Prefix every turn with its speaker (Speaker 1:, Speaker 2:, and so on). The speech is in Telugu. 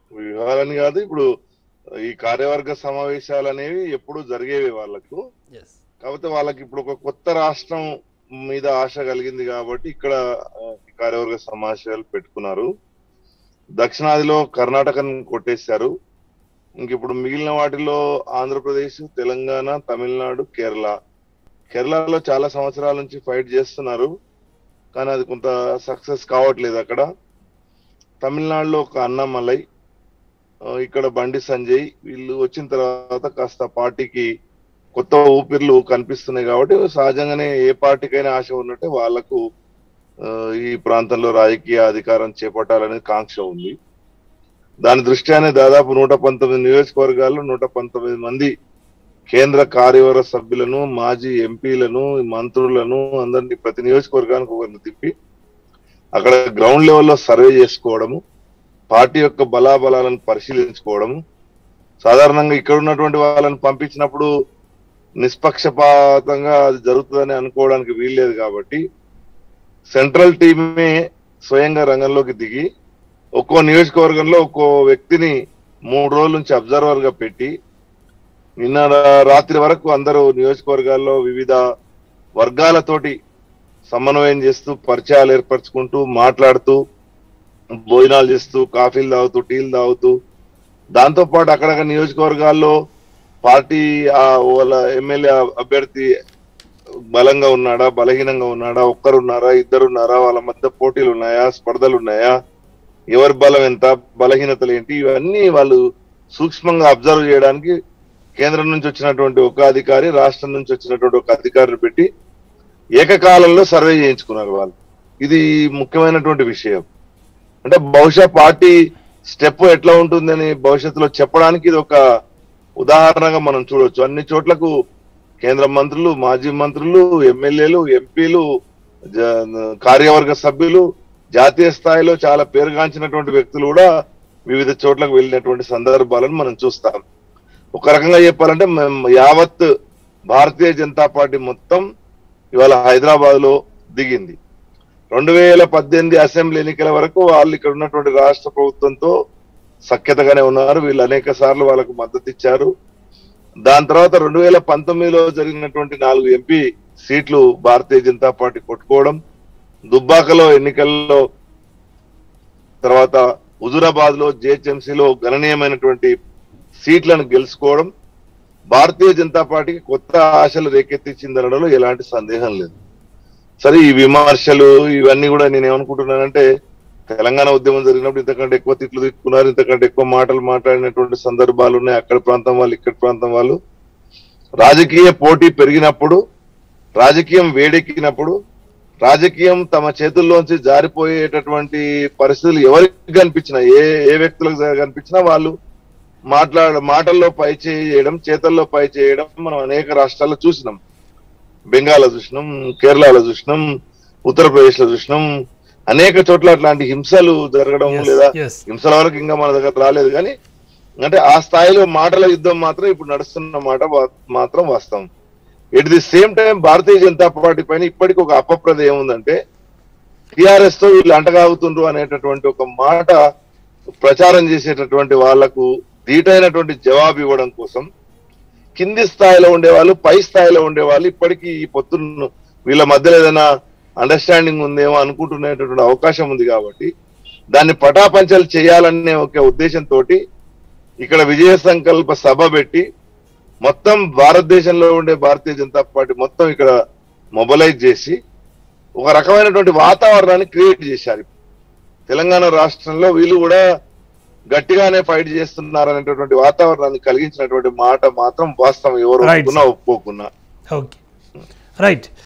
Speaker 1: వివాహాలని కాదు ఇప్పుడు ఈ కార్యవర్గ సమావేశాలు అనేవి ఎప్పుడు జరిగేవి వాళ్ళకు
Speaker 2: ఎస్
Speaker 1: కాకపోతే వాళ్ళకి ఇప్పుడు ఒక కొత్త రాష్ట్రం మీద ఆశ కలిగింది కాబట్టి ఇక్కడ ఆ, ఈ కార్యవర్గ సమావేశాలు పెట్టుకున్నారు దక్షిణాదిలో కర్ణాటకను కొట్టేశారు ఇంక ఇప్పుడు మిగిలిన వాటిలో ఆంధ్రప్రదేశ్ తెలంగాణ తమిళనాడు కేరళ కేరళలో చాలా సంవత్సరాల నుంచి ఫైట్ చేస్తున్నారు కానీ అది కొంత సక్సెస్ కావట్లేదు అక్కడ తమిళనాడులో ఒక అన్నమలై ఆ, ఇక్కడ బండి సంజయ్ వీళ్ళు వచ్చిన తర్వాత కాస్త పార్టీకి కొత్త ఊపిర్లు కనిపిస్తున్నాయి కాబట్టి సహజంగానే ఏ పార్టీకైనా ఆశ ఉన్నట్టే వాళ్లకు ఆ, ఈ ప్రాంతంలో రాజకీయ అధికారం చేపట్టాలనే కాంక్ష ఉంది దాని దృష్ట్యానే దాదాపు నూట పంతొమ్మిది నియోజకవర్గాల్లో నూట పంతొమ్మిది మంది కేంద్ర కార్యవర్గ సభ్యులను మాజీ ఎంపీలను మంత్రులను అందరినీ ప్రతి నియోజకవర్గానికి ఒకరిని తిప్పి అక్కడ గ్రౌండ్ లెవెల్లో సర్వే చేసుకోవడము పార్టీ యొక్క బలాబలాలను పరిశీలించుకోవడము సాధారణంగా ఇక్కడ ఉన్నటువంటి వాళ్ళని పంపించినప్పుడు నిష్పక్షపాతంగా అది జరుగుతుందని అనుకోవడానికి వీల్లేదు కాబట్టి సెంట్రల్ టీమే స్వయంగా రంగంలోకి దిగి ఒక్కో నియోజకవర్గంలో ఒక్కో వ్యక్తిని మూడు రోజుల నుంచి అబ్జర్వర్ గా పెట్టి నిన్న రా- రాత్రి వరకు అందరూ నియోజకవర్గాల్లో వివిధ వర్గాలతోటి సమన్వయం చేస్తూ పరిచయాలు ఏర్పరచుకుంటూ మాట్లాడుతూ భోజనాలు చేస్తూ కాఫీలు తాగుతూ టీలు తాగుతూ దాంతో పాటు అక్కడక్కడ నియోజకవర్గాల్లో పార్టీ ఆ వాళ్ళ ఎమ్మెల్యే అభ్యర్థి బలంగా ఉన్నాడా బలహీనంగా ఉన్నాడా ఒక్కరున్నారా ఇద్దరున్నారా వాళ్ళ మధ్య పోటీలు ఉన్నాయా స్పర్ధలు ఉన్నాయా ఎవరి బలం ఎంత బలహీనతలు ఏంటి ఇవన్నీ వాళ్ళు సూక్ష్మంగా అబ్జర్వ్ చేయడానికి కేంద్రం నుంచి వచ్చినటువంటి ఒక అధికారి రాష్ట్రం నుంచి వచ్చినటువంటి ఒక అధికారిని పెట్టి ఏకకాలంలో సర్వే చేయించుకున్నారు వాళ్ళు ఇది ముఖ్యమైనటువంటి విషయం అంటే బహుశా పార్టీ స్టెప్ ఎట్లా ఉంటుందని భవిష్యత్తులో చెప్పడానికి ఇది ఒక ఉదాహరణగా మనం చూడొచ్చు అన్ని చోట్లకు కేంద్ర మంత్రులు మాజీ మంత్రులు ఎమ్మెల్యేలు ఎంపీలు జ- కార్యవర్గ సభ్యులు జాతీయ స్థాయిలో చాలా పేరుగాంచినటువంటి వ్యక్తులు కూడా వివిధ చోట్లకు వెళ్ళినటువంటి సందర్భాలను మనం చూస్తాం ఒక రకంగా చెప్పాలంటే మేము యావత్ భారతీయ జనతా పార్టీ మొత్తం ఇవాళ హైదరాబాద్ లో దిగింది రెండు వేల పద్దెనిమిది అసెంబ్లీ ఎన్నికల వరకు వాళ్ళు ఇక్కడ ఉన్నటువంటి రాష్ట్ర ప్రభుత్వంతో సఖ్యతగానే ఉన్నారు వీళ్ళు అనేక సార్లు వాళ్ళకు మద్దతు ఇచ్చారు దాని తర్వాత రెండు వేల పంతొమ్మిదిలో జరిగినటువంటి నాలుగు ఎంపీ సీట్లు భారతీయ జనతా పార్టీ కొట్టుకోవడం దుబ్బాకలో ఎన్నికల్లో తర్వాత హుజురాబాద్ లో లో గణనీయమైనటువంటి సీట్లను గెలుచుకోవడం భారతీయ జనతా పార్టీకి కొత్త ఆశలు రేకెత్తించిందనడంలో ఎలాంటి సందేహం లేదు సరే ఈ విమర్శలు ఇవన్నీ కూడా నేను ఏమనుకుంటున్నానంటే తెలంగాణ ఉద్యమం జరిగినప్పుడు ఇంతకంటే ఎక్కువ తిట్లు తిట్టుకున్నారు ఇంతకంటే ఎక్కువ మాటలు మాట్లాడినటువంటి సందర్భాలు ఉన్నాయి అక్కడ ప్రాంతం వాళ్ళు ఇక్కడ ప్రాంతం వాళ్ళు రాజకీయ పోటీ పెరిగినప్పుడు రాజకీయం వేడెక్కినప్పుడు రాజకీయం తమ చేతుల్లోంచి జారిపోయేటటువంటి పరిస్థితులు ఎవరికి కనిపించినా ఏ ఏ వ్యక్తులకు కనిపించినా వాళ్ళు మాట్లాడ మాటల్లో పై చేయడం చేతల్లో పై చేయడం మనం అనేక రాష్ట్రాల్లో చూసినాం బెంగాల్లో చూసినాం కేరళలో చూసినాం ఉత్తరప్రదేశ్ లో చూసినాం అనేక చోట్ల అట్లాంటి హింసలు జరగడం లేదా
Speaker 2: ఎస్
Speaker 1: హింసల వరకు ఇంకా మన దగ్గర రాలేదు కానీ అంటే ఆ స్థాయిలో మాటల యుద్ధం మాత్రం ఇప్పుడు నడుస్తున్న మాట వా- మాత్రం వాస్తవం at the same time Bharatiya Janata Party పైన ఇప్పటికి ఒక అపప్రద ఏముందంటే టిఆర్ఎస్ తో వీళ్ళు అంటగాగుతుండ్రు అనేటటువంటి ఒక మాట ప్రచారం చేసేటటువంటి వాళ్లకు ధీటైనటువంటి జవాబు ఇవ్వడం కోసం కింది స్థాయిలో ఉండేవాళ్ళు పై స్థాయిలో ఉండేవాళ్ళు ఇప్పటికీ ఈ పొత్తును వీళ్ళ మధ్యలో ఏదైనా అండర్స్టాండింగ్ ఉందేమో అనుకుంటున్నటువంటి అవకాశం ఉంది కాబట్టి దాన్ని పటాపంచలు చేయాలనే ఒక ఉద్దేశంతో ఇక్కడ విజయ సంకల్ప సభ పెట్టి మొత్తం భారతదేశంలో ఉండే భారతీయ జనతా పార్టీ మొత్తం ఇక్కడ మొబలైజ్ చేసి ఒక రకమైనటువంటి వాతావరణాన్ని క్రియేట్ చేశారు తెలంగాణ రాష్ట్రంలో వీళ్ళు కూడా గట్టిగానే ఫైట్ చేస్తున్నారు అనేటటువంటి వాతావరణాన్ని కలిగించినటువంటి మాట మాత్రం వాస్తవం ఎవరు
Speaker 2: Right.
Speaker 1: ఒప్పుకున్నా ఒప్పుకోకున్నా
Speaker 2: ఓకే రైట్